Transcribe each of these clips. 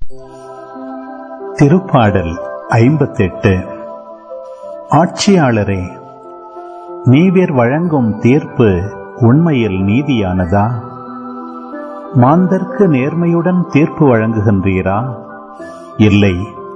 திருப்பாடல் ஐம்பத்தெட்டு ஆட்சியாளரே நீவிர் வழங்கும் தீர்ப்பு உண்மையில் நீதியானதா மாந்தர்க்கு நேர்மையுடன் தீர்ப்பு வழங்குகின்றீரா இல்லை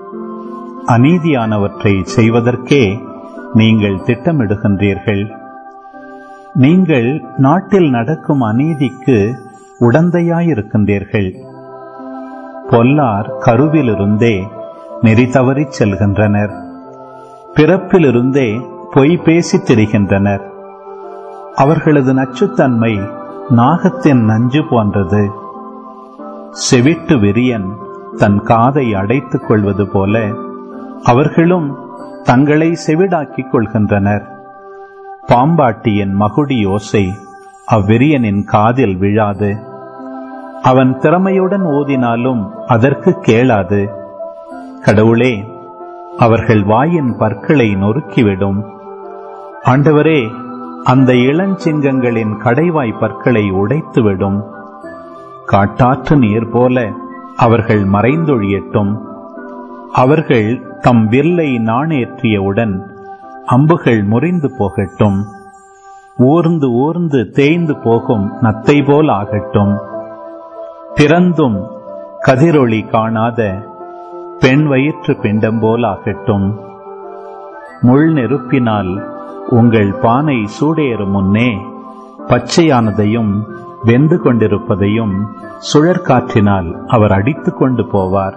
அநீதியானவற்றை செய்வதற்கே நீங்கள் திட்டமிடுகின்றீர்கள் நீங்கள் நாட்டில் நடக்கும் அநீதிக்கு உடந்தையாயிருக்கின்றீர்கள் பொல்லார் கருவிலிருந்தே நெறி தவறிச் செல்கின்றனர் பிறப்பிலிருந்தே பொய் பேசித் திரிகின்றனர் அவர்களது நச்சுத்தன்மை நாகத்தின் நஞ்சு போன்றது செவிட்டு விரியன் தன் காதை அடைத்துக் கொள்வது போல அவர்களும் தங்களை செவிடாக்கிக் கொள்கின்றனர் பாம்பாட்டியின் மகுடி யோசை அவ்விரியனின் காதில் விழாது அவன் திறமையுடன் ஓதினாலும் அதற்கு கேளாது கடவுளே அவர்கள் வாயின் பற்களை நொறுக்கிவிடும் ஆண்டவரே அந்த இளஞ்சிங்கங்களின் கடைவாய் பற்களை உடைத்துவிடும் காட்டாற்று நீர் போல அவர்கள் மறைந்தொழியட்டும் அவர்கள் தம் வில்லை நாணேற்றியவுடன் அம்புகள் முறிந்து போகட்டும் ஊர்ந்து ஊர்ந்து தேய்ந்து போகும் நத்தை போல் ஆகட்டும் பிறந்தும் கதிரொளி காணாத பெண் வயிற்று பிண்டம் போல் ஆகட்டும் முள் நெருப்பினால் உங்கள் பானை சூடேறும் முன்னே பச்சையானதையும் வெந்து கொண்டிருப்பதையும் சுழற்காற்றினால் அவர் அடித்துக் கொண்டு போவார்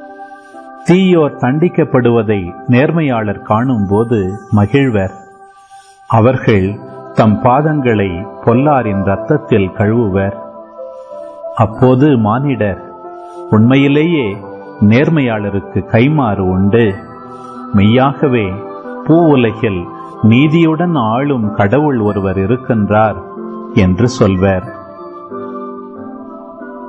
தீயோர் தண்டிக்கப்படுவதை நேர்மையாளர் காணும்போது மகிழ்வர் அவர்கள் தம் பாதங்களை பொல்லாரின் ரத்தத்தில் கழுவுவர் அப்போது மானிடர் உண்மையிலேயே நேர்மையாளருக்கு கைமாறு உண்டு மெய்யாகவே பூ உலகில் நீதியுடன் ஆளும் கடவுள் ஒருவர் இருக்கின்றார் என்று சொல்வர்